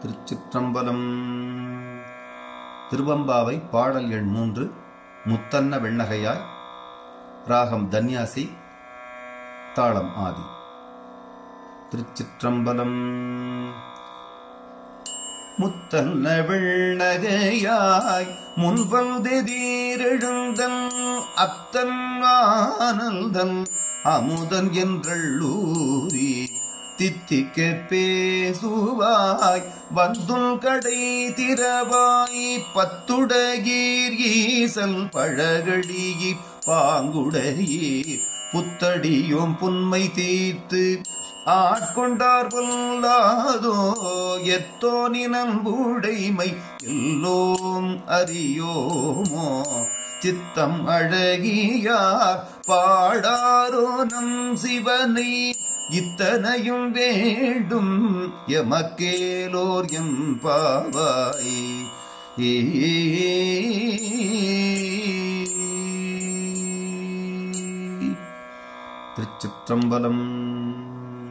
திருச்சிற்றம்பலம் திருவம்பாவை பாடல் எண் மூன்று முத்தன்ன வெண்ணகையாய் ராகம் தன்யாசி தாளம் ஆதி திருச்சிற்றம்பலம் முத்தன்ன வெண்ணகையாய் முன்வந்தெதீரெழுந்தன் அத்தன் ஆனந்தன் அமுதன் என்றள்ளூரி தித்திக்க பேசுவாய் வந்துள் கடை திறவாய் பத்துடகீர் ஈசல் பழகடியிற் பாங்குடையீர் புத்தடியோம் புன்மை தீர்த்து ஆட்கொண்டார் பொல்லாதோ எத்தோனினம் உடைமை எல்லோம் அறியோமோ சித்தம் அழகியார் பாடாரோ நம் சிவனை இத்தனையும் வேண்டும் எமக்கேலோர் எம் பாவாய் திருச்சிற்றம்பலம்